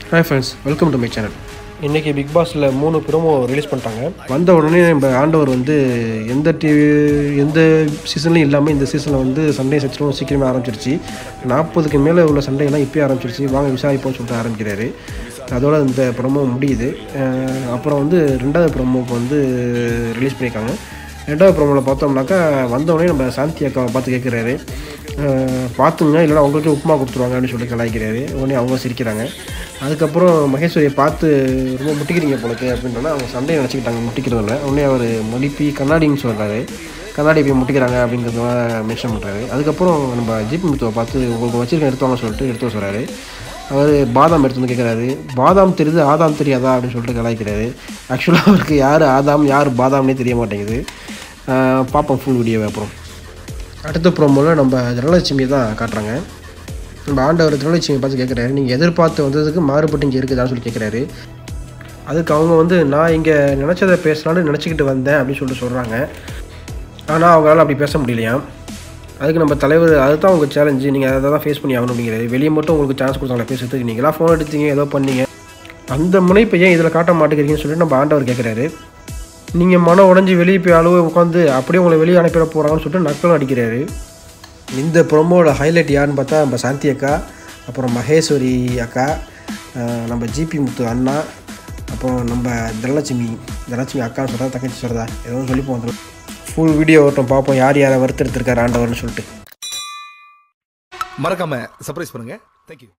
hi friends welcome to my channel இன்றைக்கி big பாஸில் மூணு ப்ரோமோ ரிலீஸ் பண்ணிட்டாங்க வந்த உடனே நம்ம ஆண்டவர் வந்து எந்த டிவி எந்த சீசன்லையும் இல்லாமல் இந்த சீசனில் வந்து சண்டே சச்சரவும் சீக்கிரமே ஆரம்பிச்சிருச்சு நாற்பதுக்கு மேலே உள்ள சண்டையெல்லாம் இப்போயே ஆரம்பிச்சிருச்சு வாங்க விசாரிப்போம்னு சொல்லிட்டு ஆரம்பிக்கிறாரு அதோட இந்த ப்ரோமோ முடியுது அஹ் அப்புறம் வந்து ரெண்டாவது ப்ரோமோக்கு வந்து ரிலீஸ் பண்ணியிருக்காங்க ரெண்டாவது ப்ரோமோவில் பார்த்தோம்னாக்கா வந்தவொடனே நம்ம சாந்தி அக்காவை பார்த்து கேட்குறாரு பார்த்துங்க இல்லைனா அவங்களுக்கே உப்புமா கொடுத்துருவாங்க அப்படின்னு சொல்லி கலாய்க்கிறாரு உடனே அவங்க சிரிக்கிறாங்க அதுக்கப்புறம் மகேஸ்வரியை பார்த்து ரொம்ப முட்டிக்கிறீங்க போலக்கு அப்படின்றனா அவங்க சண்டையை நினச்சிக்கிட்டாங்க முட்டிக்கிறதில்ல உடனே அவர் மலிப்பி கண்ணாடின்னு சொல்கிறாரு கண்ணாடி போய் முட்டிக்கிறாங்க அப்படிங்கிறத மென்ஷன் பண்ணுறாரு அதுக்கப்புறம் நம்ம ஜிபி முத்துவை பார்த்து உங்களுக்கு வச்சிருக்க எடுத்துவாங்க சொல்லிட்டு எடுத்து சொல்கிறாரு அவர் பாதாம் எடுத்து வந்து கேட்குறாரு பாதாம் தெரியுது ஆதாம் தெரியாதா அப்படின்னு சொல்லிட்டு கலாய்க்கிறாரு ஆக்சுவலாக அவருக்கு யார் ஆதாம் யார் பாதாம்னே தெரிய மாட்டேங்குது ஆஹ் பார்ப்போம் ஃபுல் வீடியோவை அப்புறம் அடுத்த ப்ரோமோவில் நம்ம தனலட்சுமி தான் காட்டுறாங்க நம்ம ஆண்டவர் தனலட்சுமி பார்த்து கேட்குறாரு நீங்கள் எதிர்பார்த்து வந்ததுக்கு மாறுபட்டு இங்கே இருக்குதான்னு சொல்லி கேட்குறாரு அதுக்கு அவங்க வந்து நான் இங்கே நினச்சதை பேசலான்னு நினச்சிக்கிட்டு வந்தேன் அப்படின்னு சொல்லிட்டு சொல்கிறாங்க ஆனால் அவங்களால அப்படி பேச முடியலையாம் அதுக்கு நம்ம தலைவர் அதுதான் உங்கள் சேலஞ்சு நீங்கள் அதை தான் ஃபேஸ் பண்ணி ஆகணும் அப்படிங்கிறது வெளியே மட்டும் உங்களுக்கு சான்ஸ் கொடுத்தாங்களா பேசுறதுக்கு நீங்களாம் ஃபோன் எடுத்தீங்க ஏதோ பண்ணீங்க அந்த முனைப்பை ஏன் இதில் காட்ட மாட்டேங்கிறீங்கன்னு சொல்லிட்டு நம்ம ஆண்டவர் கேட்குறாரு நீங்கள் மனம் உடஞ்சி வெளியே போய் அழுவ உட்காந்து அப்படியே உங்களை வெளியே அனுப்பிட போகிறாங்கன்னு சொல்லிட்டு நக்கலும் அடிக்கிறாரு இந்த ப்ரொமோட ஹைலைட் யாருன்னு பார்த்தா நம்ம சாந்தி அக்கா அப்புறம் மகேஸ்வரி அக்கா அஹ் நம்ம ஜிபி முத்து அண்ணா அப்புறம் நம்ம தனலட்சுமி தனலட்சுமி அக்கான்னு சொல்கிறா தங்கச்சி சொல்கிறதா ஏதோ சொல்லி போகிறோம் ஃபுல் வீடியோ வரட்டும் பார்ப்போம் யார் யாரை வறுத்தெடுத்திருக்காரு ஆண்டவர்னு சொல்லிட்டு மறக்காம சர்ப்ரைஸ் பண்ணுங்க தேங்க்யூ